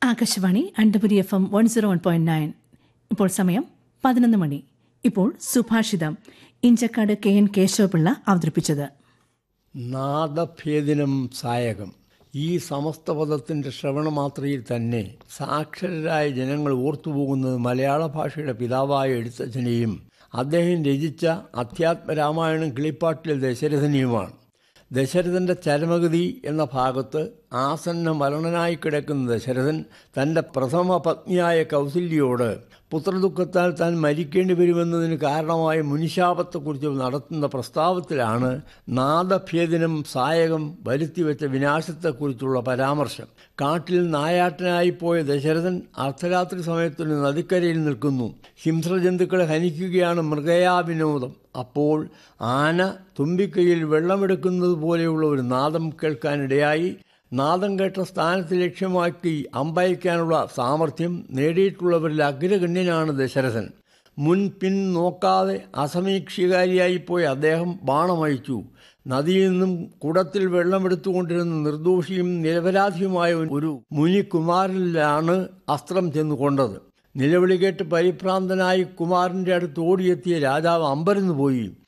Akashvani Ananthapuri F M one zero one point nine ഇപ്പോൾ സമയം പതിനൊന്ന് മണി ഇപ്പോൾ സുഭാഷിതം ഇഞ്ചക്കാട് കെ എൻ കേശവപിള്ള അവതരിപ്പിച്ചത് നാദഭേദിനം സായകം ഈ സമസ്ത പദത്തിൻ്റെ ശ്രവണമാത്രയിൽ തന്നെ സാക്ഷരരായ ജനങ്ങൾ ഓർത്തുപോകുന്നത് മലയാള ഭാഷയുടെ പിതാവായ എഴുത്തച്ഛനെയും അദ്ദേഹം രചിച്ച അധ്യാത്മരാമായണം കിളിപ്പാട്ടിലെ ദശരഥനെയുമാണ് ദശരഥന്റെ ചരമഗതി എന്ന ഭാഗത്ത് ആസന്ന മരണനായി കിടക്കുന്ന ദശരഥൻ തൻ്റെ പ്രഥമ പത്നിയായ കൗസല്യയോട് പുത്രദുഃഖത്താൽ താൻ മരിക്കേണ്ടി വരുമെന്നതിന് കാരണമായ മുനിശാപത്തെക്കുറിച്ച് നടത്തുന്ന പ്രസ്താവത്തിലാണ് നാദഭേദിനം സായകം വരുത്തിവെച്ച വിനാശത്തെക്കുറിച്ചുള്ള പരാമർശം കാട്ടിൽ നായാട്ടനായിപ്പോയ ദശരഥൻ അർദ്ധരാത്രി സമയത്തിന് നദിക്കരയിൽ നിൽക്കുന്നു ഹിംസ്രജന്തുക്കളെ ഹനിക്കുകയാണ് മൃഗയാ വിനോദം അപ്പോൾ ആന തുമ്പിക്കൈയിൽ വെള്ളമെടുക്കുന്നത് പോലെയുള്ള ഒരു നാദം കേൾക്കാനിടയായി നാദം കേട്ട സ്ഥാനത്ത് ലക്ഷ്യമാക്കി അമ്പയക്കാനുള്ള സാമർഥ്യം നേടിയിട്ടുള്ളവരിൽ അഗ്രഗണ്യനാണ് ദശരഥൻ മുൻ പിൻ നോക്കാതെ അസമീക്ഷികാരിയായിപ്പോയ അദ്ദേഹം ബാണമയച്ചു നദിയിൽ നിന്നും കുടത്തിൽ വെള്ളമെടുത്തുകൊണ്ടിരുന്ന നിർദോഷിയും നിരപരാധിയുമായ ഒരു മുനികുമാരനിലാണ് അസ്ത്രം ചെന്നു കൊണ്ടത് നിലവിളി കേട്ട് പരിഭ്രാന്തനായി കുമാരന്റെ അടുത്ത് ഓടിയെത്തിയ രാജാവ് അമ്പരന്നു പോയി